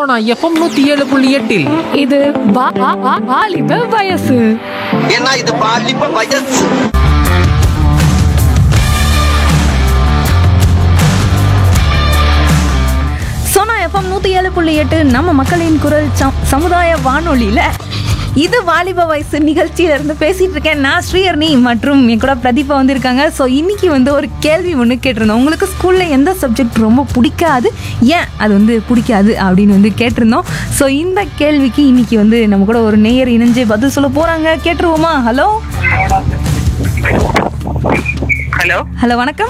Sona FM நூத்தி ஏழு புள்ளி எட்டில் இது வா- வா- வா- வாலிப வயசு ஏன்னா இது பாலிப்ப வயசு சோனா எஃப்எம் நூற்றி ஏழு புள்ளி எட்டு நம்ம மக்களின் குரல் சம்- சமுதாய வானொலியில் இது வாலிப வயசு நிகழ்ச்சியில இருந்து பேசிட்டு இருக்கேன் நான் ஸ்ரீஹர்னி மற்றும் என் கூட பிரதீபா வந்திருக்காங்க ஸோ இன்னைக்கு வந்து ஒரு கேள்வி ஒன்று கேட்டிருந்தோம் உங்களுக்கு ஸ்கூல்ல எந்த சப்ஜெக்ட் ரொம்ப பிடிக்காது ஏன் அது வந்து பிடிக்காது அப்படின்னு வந்து கேட்டிருந்தோம் ஸோ இந்த கேள்விக்கு இன்னைக்கு வந்து நம்ம கூட ஒரு நேயர் இணைஞ்சு பதில் சொல்ல போறாங்க கேட்டுருவோமா ஹலோ ஹலோ ஹலோ வணக்கம்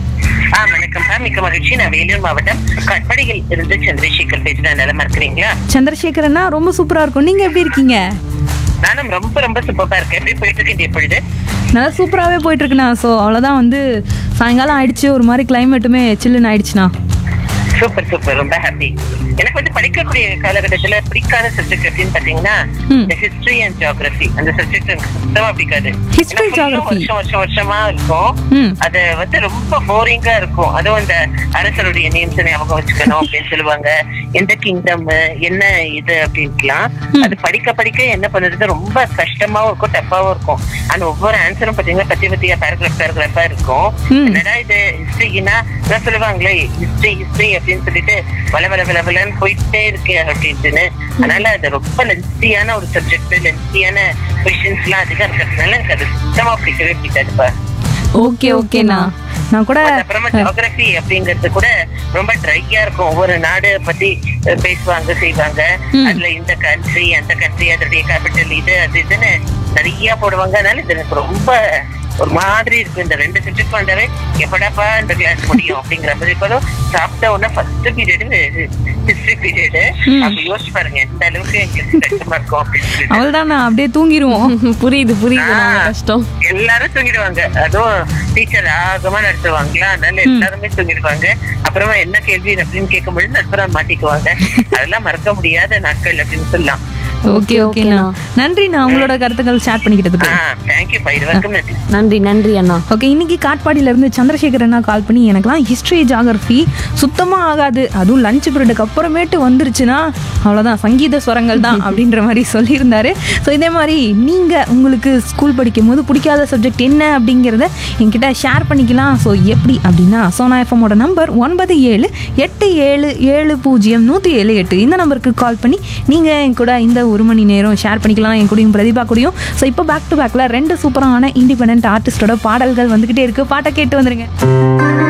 ஆ வணக்கம்ப்பா மிக்க மகிழ்ச்சி நான் வேலூர் மாவட்டம் கட்படியில் இருந்து சந்திரசேகர் பேசுறேன் நிலமா இருக்கிறீங்களா சந்திரசேகரண்ணா ரொம்ப சூப்பரா இருக்கும் நீங்க எப்படி இருக்கீங்க நானும் ரொம்ப ரொம்ப சூப்பரா இருக்கேன் எப்படி போயிட்டு இருக்கேன் எப்பொழுது நல்லா சூப்பராகவே போயிட்டு இருக்குண்ணா ஸோ அவ்வளோதான் வந்து சாயங்காலம் ஆயிடுச்சு ஒரு மாதிரி கிளைமேட்டுமே சில்லுன்னு ஆயிடுச்சுண்ணா சூப்பர் சூப்பர் ரொம்ப ஹாப்பி எனக்கு வந்து படிக்கக்கூடிய காலகட்டத்துல பிடிக்காத சப்ஜெக்ட் அப்படின்னு பாத்தீங்கன்னா ம். இந்த ஹிஸ்டரி அண்ட் ஜியோகிராஃபி அந்த சப்ஜெக்ட் எனக்கு சுத்தமா பிடிக்காது History, ஏன்னா full geography. வருஷம் வருஷம் வருஷமா இருக்கும் ம். அது வந்து ரொம்ப போரிங்கா இருக்கும் அதுவும் இந்த அரசருடைய நேம்ஸ் ஞாபகம் வச்சுக்கணும் அப்படின்னு சொல்லுவாங்க எந்த கிங்டம் என்ன இது அப்படின்ட்டுலாம் அது படிக்க படிக்க என்ன பண்ணுறது ரொம்ப கஷ்டமாவும் இருக்கும் டஃப்பாவும் இருக்கும் ஆனா ஒவ்வொரு ஆன்சரும் பாத்தீங்கன்னா பத்தி பத்தியா பேராகிராஃப் பேராகிராஃபா இருக்கும் ம். என்னடா இது ஹிஸ்டரினா நான் சொல்லுவாங்களே ஹிஸ்டரி ஹிஸ்டரி அப்படின்னு சொல்லிட்டு வள வள வள வளன்னு போயிட்டே இருக்கு அப்படின்ட்டுன்னு அதனால அது ரொம்ப லென்த்தியான ஒரு சப்ஜெக்ட் லென்த்தியான கொஸ்டின்ஸ் எல்லாம் அதிகம் இருக்கிறதுனால எனக்கு அது சுத்தமா பிடிக்கவே பிடிக்காதுப்பா ஓகே ஓகேண்ணா நான் கூட அப்புறமா ஜியோகிராபி அப்படிங்கிறது கூட ரொம்ப ட்ரையா இருக்கும் ஒவ்வொரு நாடு பத்தி அஹ், பேசுவாங்க செய்வாங்க ம். அதுல இந்த கண்ட்ரி அந்த கண்ட்ரி அதோடைய கேபிட்டல் இது அது இதுன்னு நிறைய போடுவாங்க அதனால இது எனக்கு ரொம்ப ஒரு மாதிரி இருக்கும் இந்த ரெண்டு சப்ஜெக்ட் வந்தாவே எப்படாப்பா இந்த கிளாஸ் முடியும் அப்படிங்கிற மாதிரி இப்போ சாப்பிட்ட உடனே ஃபர்ஸ்ட் பீரியடு ஹிஸ்டரி பீரியடு ம். அப்ப யோசிச்சு பாருங்க எந்த அளவுக்கு எங்களுக்கு கஷ்டமா இருக்கும் அப்படின்னு சொல்லிட்டு அவள்தான் நான் அப்படியே தூங்கிடுவோம் புரியுது புரியுது ஆ. நம்ம கஷ்டம் எல்லாரும் தூங்கிடுவாங்க அதுவும் டீச்சர் ஆகமா நடத்துவாங்களா அதனால எல்லாருமே தூங்கிடுவாங்க அப்புறமா என்ன கேள்வி அப்படின்னு கேட்கும்போது நட்புறம் மாட்டிக்குவாங்க அதெல்லாம் மறக்க முடியாத நாட்கள் அப்படின்னு சொல்லலாம் ஓகே ஓகேண்ணா நன்றிண்ணா உங்களோட கருத்துக்கள் ஷேர் பண்ணிக்கிட்டதுக்கு ஆஹ் தேங்க்யூ பா இருவருக்கும் நன்றி நன்றி நன்றி அண்ணா ஓகே இன்னைக்கு காட்பாடியில இருந்து சந்திரசேகர் அண்ணா கால் பண்ணி எனக்குலாம் ஹிஸ்ட்ரி ஜாகிரஃபி சுத்தமாக ஆகாது அதுவும் லஞ்ச் பீரியடுக்கு அப்புறமேட்டு வந்துருச்சுன்னா அவ்வளோதான் சங்கீத ஸ்வரங்கள் தான் அப்படின்ற மாதிரி சொல்லியிருந்தாரு ஸோ இதே மாதிரி நீங்கள் உங்களுக்கு ஸ்கூல் படிக்கும் போது பிடிக்காத சப்ஜெக்ட் என்ன அப்படிங்கிறத என்கிட்ட ஷேர் பண்ணிக்கலாம் ஸோ எப்படி அப்படின்னா சோனா எஃப்எம்மோட நம்பர் ஒன்பது ஏழு எட்டு ஏழு ஏழு பூஜ்ஜியம் நூற்றி ஏழு எட்டு இந்த நம்பருக்கு கால் பண்ணி நீங்கள் என் கூட இந்த ஒரு மணி நேரம் ஷேர் பண்ணிக்கலாம் என் கூடயும் பிரதிபா கூடயும் ஸோ இப்போ பேக் டு பேக்கில் ரெண்டு சூப்பரான இண்டிபெண்ட் ஆர்டிஸ்டோட பாடல்கள் வந்துக்கிட்டே இருக்குது பாட்டை கேட்டு வந்துருங்க